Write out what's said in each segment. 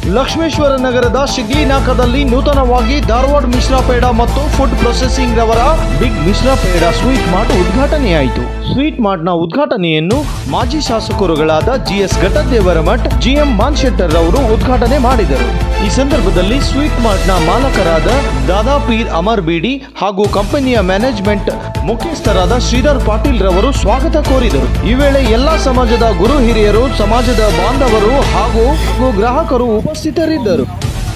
ಲಕ್ಷ್ಮೇಶ್ವರ ನಗರದ ಶಿಗ್ಲಿನಾಕದಲ್ಲಿ ನೂತನವಾಗಿ ಧಾರವಾಡ ಮಿಶ್ರಾ ಪೇಡ ಮತ್ತು ಫುಡ್ ಪ್ರೊಸೆಸಿಂಗ್ ರವರ big Mishra peda sweet mart ಉದ್ಘಾಟನೆಯಾಯಿತು ಸ್ವೀಟ್ ಮಾರ್ಟ್ನ ಉದ್ಘಾಟನೆಯನ್ನು ಮಾಜಿ ಶಾಸಕರುಗಳಾದ GS Ghatadevaramath GM Manshettar ರವರು ಉದ್ಘಾಟನೆ ಮಾಡಿದರು ಈ ಸಂದರ್ಭದಲ್ಲಿ ಸ್ವೀಟ್ ಮಾರ್ಟ್ನ ಮಾಲಕರಾದ ದಾದಾ ಪೀರ್ ಅಮರ್ ಬೀಡಿ ಹಾಗೂ ಕಂಪನಿಯ ಮ್ಯಾನೇಜ್ಮೆಂಟ್ ಮುಖ್ಯಸ್ಥರಾದ ಶ್ರೀಧರ್ ಪಾಟೀಲ್ ರವರು ಸ್ವಾಗತ ಕೋರಿದರು ಈ ವೇಳೆ ಎಲ್ಲಾ ಸಮಾಜದ ಗುರು ಹಿರಿಯರು ಸಮಾಜದ ಬಾಂಧವರು ಹಾಗೂ ಹಾಗೂ ಗ್ರಾಹಕರು ಉಪಸ್ಥಿತರಿದ್ದರು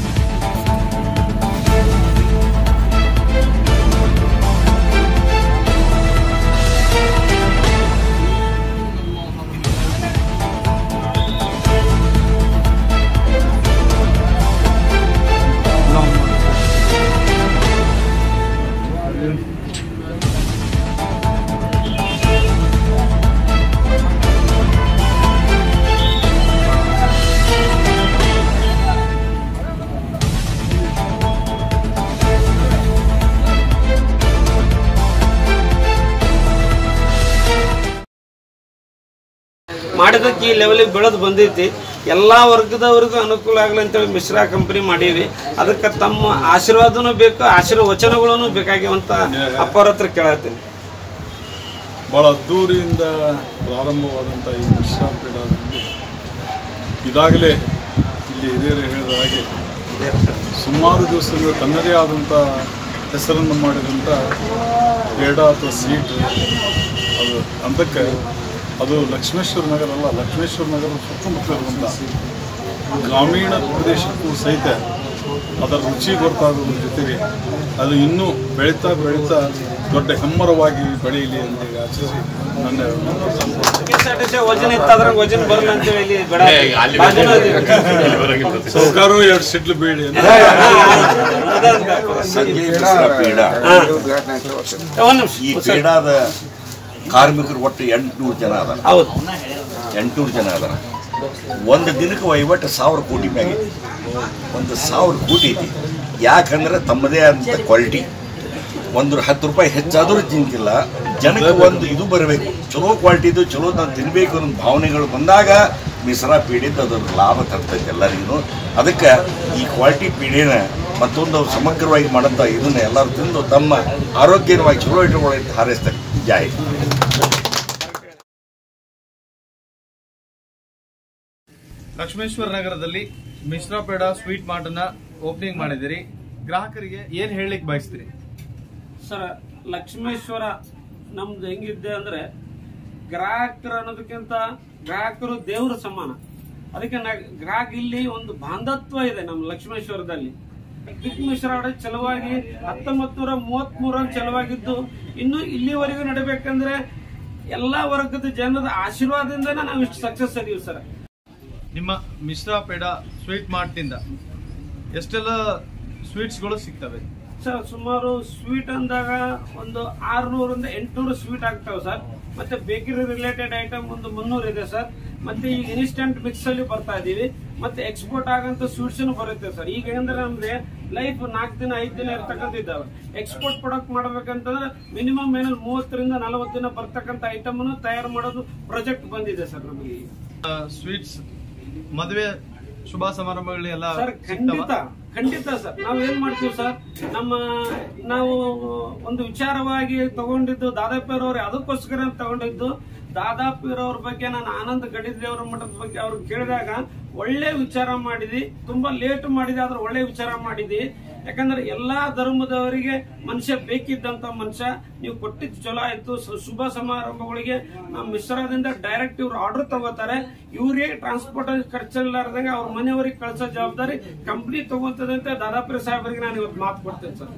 ಮಾಡಿದಕ್ಕೆ ಈ ಲೆವೆಲಿಗೆ ಬೆಳೆದು ಬಂದೈತಿ ಎಲ್ಲ ವರ್ಗದವ್ರಿಗೂ ಅನುಕೂಲ ಆಗಲಿ ಅಂತೇಳಿ ಮಿಶ್ರಾ ಕಂಪನಿ ಮಾಡೀವಿ ಅದಕ್ಕೆ ತಮ್ಮ ಆಶೀರ್ವಾದನೂ ಬೇಕು ಆಶೀರ್ವಚನಗಳೂ ಬೇಕಾಗ್ಯವಂತ ಅಪ್ಪರ ಹತ್ರ ಕೇಳತ್ತೀನಿ ಭಾಳ ಅದ್ದೂರಿಯಿಂದ ಪ್ರಾರಂಭವಾದಂಥ ಈ ಮಿಶ್ರಾ ಪೀಡಾದಲ್ಲಿ ಇದಾಗಲೇ ಇಲ್ಲಿ ಹಿರಿಯರು ಹೇಳಿದ ಹಾಗೆ ಸುಮಾರು ದಿವಸದಿಂದ ತನ್ನದೇ ಆದಂಥ ಹೆಸರನ್ನು ಮಾಡಿದಂಥ ಪೇಡ ಅಥವಾ ಸ್ವೀಟ್ ಅದು ಅಂತಕ್ಕೆ ಅದು ಲಕ್ಷ್ಮೇಶ್ವರ ನಗರ ಅಲ್ಲ ಲಕ್ಷ್ಮೇಶ್ವರ ನಗರ ಸುತ್ತಮುತ್ತ ಇರುವಂಥ ಗ್ರಾಮೀಣ ಪ್ರದೇಶಕ್ಕೂ ಸಹಿತ ಅದರ ರುಚಿ ಗೊತ್ತಾಗೋದ್ರ ಜೊತೆಗೆ ಅದು ಇನ್ನೂ ಬೆಳೀತಾ ಬೆಳೀತಾ ದೊಡ್ಡ ಹೆಮ್ಮರವಾಗಿ ಬೆಳೆಯಲಿ ಅಂತ ಹೇಳಿ ಆಶಿಸಿ ನನ್ನ KSRTC ವಜನ್ ಇತ್ತಾದ್ರೆ ವಜನ್ ಬರಲ್ಲ ಅಂತೇಳಿ ಇಲ್ಲಿ ಬೇಡ ಬಾಜುನ ಅದೀವಿ. ಸರ್ಕಾರವು ಎರಡು ಸಿಡ್ಲು ಬೀಳಿ ಅಂತ ಸಂಜೆ ಮಿಶ್ರ ಪೀಡ ಒಂದ್ ನಿಮಿಷ ಈ ಪೀಡಾದ ಕಾರ್ಮಿಕರು ಒಟ್ಟು ಎಂಟುನೂರು ಜನ ಅದಾರ ಹೌದು ಎಂಟುನೂರು ಜನ ಅದಾರ ಒಂದು ದಿನಕ್ಕೆ ವಹಿವಾಟು ಸಾವಿರ ಕೋಟಿ ಮ್ಯಾಗ ಐತಿ ಒಂದು ಸಾವಿರ ಕೋಟಿ ಐತಿ ಯಾಕಂದ್ರೆ ತಮ್ಮದೇ ಆದಂಥ ಕ್ವಾಲಿಟಿ ಒಂದು ಹತ್ತು ರೂಪಾಯಿ ಹೆಚ್ಚಾದರೂ ಚಿಂತಿಲ್ಲ ಜನಕ್ಕೆ ಒಂದು ಇದು ಬರಬೇಕು ಚಲೋ ಕ್ವಾಲಿಟಿದು ಚಲೋ ನಾನು ತಿನ್ನಬೇಕು ಅನ್ನೋ ಭಾವನೆಗಳು ಬಂದಾಗ ಮಿಶ್ರಾ ಪೀಡಿದ್ದು ಅದರ ಲಾಭ ತರ್ತೈತೆ ಎಲ್ಲರಿಗೂ ಅದಕ್ಕೆ ಈ ಕ್ವಾಲಿಟಿ ಪೀಡಿನ ಮತ್ತೊಂದು ಸಮಗ್ರವಾಗಿ ಮಾಡೋಂಥ ಇದನ್ನ ಎಲ್ಲರೂ ತಿಂದು ತಮ್ಮ ಆರೋಗ್ಯವಾಗಿ ಚಲೋ ಇಟ್ಟುಕೊಳ್ಳಿ ಹಾರೈಸ್ತಾರೆ ಜಾಯ್ ಲಕ್ಷ್ಮೇಶ್ವರ ನಗರದಲ್ಲಿ ಮಿಶ್ರಾ ಪೇಡ ಸ್ವೀಟ್ ಮಾರ್ಟ್ ಅನ್ನ ಓಪನಿಂಗ್ ಮಾಡಿದಿರಿ ಗ್ರಾಹಕರಿಗೆ ಏನ್ ಹೇಳಲಿಕ್ಕೆ ಬಯಸ್ತೀರಿ ಸರ್ ಲಕ್ಷ್ಮೇಶ್ವರ ನಮ್ದು ಹೆಂಗಿದ್ದೆ ಅಂದ್ರೆ ಗ್ರಾಹಕರು ಅನ್ನೋದಕ್ಕಿಂತ ಗ್ರಾಹಕರು ದೇವ್ರ ಸಮಾನ ಅದಕ್ಕೆ ನಾ- ಗ್ರಾಹಕ ಇಲ್ಲಿ ಒಂದು ಬಾಂಧತ್ವ ಇದೆ ನಮ್ಮ ಲಕ್ಷ್ಮೇಶ್ವರದಲ್ಲಿ ಬಿಗ್ ಮಿಶ್ರಾಡ ಚಲುವಾಗಿ ಹತ್ತೊಂಬತ್ ನೂರ ಮೂವತ್ತ್ ಮೂರಲ್ಲಿ ಚಲುವಾಗಿದ್ದು ಇನ್ನು ಇಲ್ಲಿವರೆಗೂ ನಡಿಬೇಕಂದ್ರೆ ಎಲ್ಲಾ ವರ್ಗದ ಜನದ ಆಶೀರ್ವಾದದಿಂದನೇ ನಾವು ಇಷ್ಟು ಸಕ್ಸಸ್ ಅದೀವಿ ಸರ್ ನಿಮ್ಮ ಮಿಶ್ರಾ ಪೇಡ ಸ್ವೀಟ್ ಮಾರ್ಟ್ ನಿಂದ ಎಷ್ಟೆಲ್ಲ ಸ್ವೀಟ್ಸ್ಗಳು ಸಿಗ್ತವೆ ಸರ್ ಸುಮಾರು ಸ್ವೀಟ್ ಅಂದಾಗ ಒಂದು ಆರ್ನೂರಿಂದ ಎಂಟುನೂರು ಸ್ವೀಟ್ ಆಗ್ತಾವೆ ಸರ್ ಮತ್ತೆ ಬೇಕರಿ ರಿಲೇಟೆಡ್ ಐಟಮ್ ಒಂದು ಮುನ್ನೂರು ಇದೆ ಸರ್ ಮತ್ತೆ ಈಗ ಇನ್ಸ್ಟಂಟ್ ಮಿಕ್ಸ್ ಅಲ್ಲಿ ಬರ್ತಾ ಇದೀವಿ ಮತ್ತೆ ಎಕ್ಸ್ಪೋರ್ಟ್ ಆಗಂತ ಸ್ವೀಟ್ಸ್ ಬರುತ್ತೆ ಸರ್ ಈಗ ಅಂದ್ರೆ ನಮ್ಗೆ ಲೈಫ್ ನಾಲ್ಕು ದಿನ ಐದು ದಿನ ಇರ್ತಕ್ಕಂಥ ಇದ್ದಾವೆ ಎಕ್ಸ್ಪೋರ್ಟ್ ಪ್ರಾಡಕ್ಟ್ ಮಾಡ್ಬೇಕಂತಂದ್ರೆ ಮಿನಿಮಮ್ ಏನಲ್ಲಿ ಮೂವತ್ತರಿಂದ ನಲವತ್ತು ದಿನ ಬರ್ತಕ್ಕಂಥ ಐಟಮ್ ತಯಾರು ಮಾಡೋದು ಪ್ರಾಜೆಕ್ಟ್ ಬಂದಿದೆ ಸರ್ ನಮಗೆ ಈಗ. ಸ್ವೀಟ್ಸ್ ಮದುವೆ ಶುಭ ಸಮಾರಂಭಗಳೆಲ್ಲ ಸರ್ ಖಂಡಿತ ಖಂಡಿತ ಸರ್ ನಾವು ಏನ್ ಮಾಡ್ತೀವಿ ಸರ್ ನಮ್ಮ ನಾವು ಒಂದು ವಿಚಾರವಾಗಿ ತಗೊಂಡಿದ್ದು ದಾದಾಪೀರ್ ಅವ್ರು ಅದಕ್ಕೋಸ್ಕರ ತಗೊಂಡಿದ್ದು ದಾದಾಪೀರ್ ಅವ್ರ ಬಗ್ಗೆ ನಾನು ಆನಂದ್ ಗಡಿದೇವ್ರ ಮಠದ ಬಗ್ಗೆ ಅವ್ರು ಕೇಳಿದಾಗ ಒಳ್ಳೆ ವಿಚಾರ ಮಾಡಿದಿ ತುಂಬಾ ಲೇಟ್ ಮಾಡಿದೆ ಆದ್ರೆ ಒಳ್ಳೆ ವಿಚಾರ ಮಾಡಿದಿ ಯಾಕಂದ್ರೆ ಎಲ್ಲಾ ಧರ್ಮದವರಿಗೆ ಮನುಷ್ಯ ಬೇಕಿದ್ದಂತ ಮನುಷ್ಯ ನೀವು ಕೊಟ್ಟಿದ್ದು ಚಲೋ ಆಯ್ತು ಸ- ಶುಭ ಸಮಾರಂಭಗಳಿಗೆ ನಮ್ಮ ಮಿಶ್ರದಿಂದ ಡೈರೆಕ್ಟ್ ಇವ್ರು ಆರ್ಡರ್ ತಗೋತಾರೆ ಇವರೇ ಟ್ರಾನ್ಸ್ಪೋರ್ಟ್ ಖರ್ಚಿಲ್ಲಾರ್ದಂಗೆ ಅವ್ರ ಮನೆಯವರಿಗೆ ಕಳ್ಸೋ ಜವಾಬ್ದಾರಿ ಕಂಪ್ನಿ ತಗೊಂತದೆ ಅಂತ ದಾದಾಪುರ ಸಾಹೇಬರಿಗೆ ನಾನು ಇವತ್ತು ಮಾತು ಕೊಡ್ತೇನೆ ಸರ್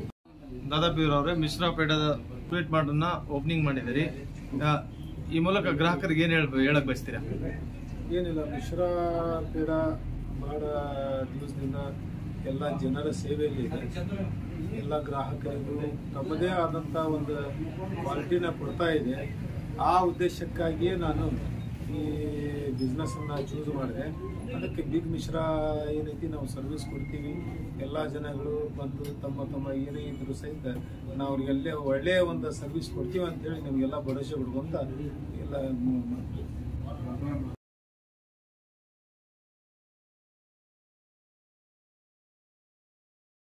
ದಾದಾಪೀರ್ ಅವರೇ ಮಿಶ್ರಾ ಪೇಡದ ಸ್ವೀಟ್ ಮಾರ್ಟ್ ಅನ್ನ ಓಪನಿಂಗ್ ಮಾಡಿದಿರಿ ಆ, ಈ ಮೂಲಕ ಗ್ರಾಹಕರಿಗೆ ಏನ್ ಹೇಳ್ ಹೇಳಕ್ ಬಯಸ್ತೀರಾ ಏನಿಲ್ಲ ಮಿಶ್ರ ಪೇಡ ಭಾಳ ದಿವಸದಿಂದ ಎಲ್ಲ ಜನರ ಸೇವೆಯಲ್ಲಿ ಇದೆ ಎಲ್ಲ ಗ್ರಾಹಕರಿಗೂ ತಮ್ಮದೇ ಆದಂಥ ಒಂದು ಕ್ವಾಲಿಟಿನ ಕೊಡ್ತಾ ಇದೆ ಆ ಉದ್ದೇಶಕ್ಕಾಗಿಯೇ ನಾನು ಈ ಬಿಸ್ನೆಸ್ಸನ್ನು ಚೂಸ್ ಮಾಡಿದೆ ಅದಕ್ಕೆ ಬಿಗ್ ಮಿಶ್ರಾ ಏನೈತಿ ನಾವು ಸರ್ವಿಸ್ ಕೊಡ್ತೀವಿ ಎಲ್ಲ ಜನಗಳು ಬಂದು ತಮ್ಮ ತಮ್ಮ ಏನೇ ಇದ್ರು ಸಹಿತ ನಾವು ಅವ್ರಿಗೆಲ್ಲೇ ಒಳ್ಳೆಯ ಒಂದು ಸರ್ವಿಸ್ ಕೊಡ್ತೀವಿ ಅಂತೇಳಿ ನಿಮಗೆಲ್ಲ ಭರವಸೆ ಕೊಡ್ಕೊಂತ ಎಲ್ಲ ಮ- ಮ-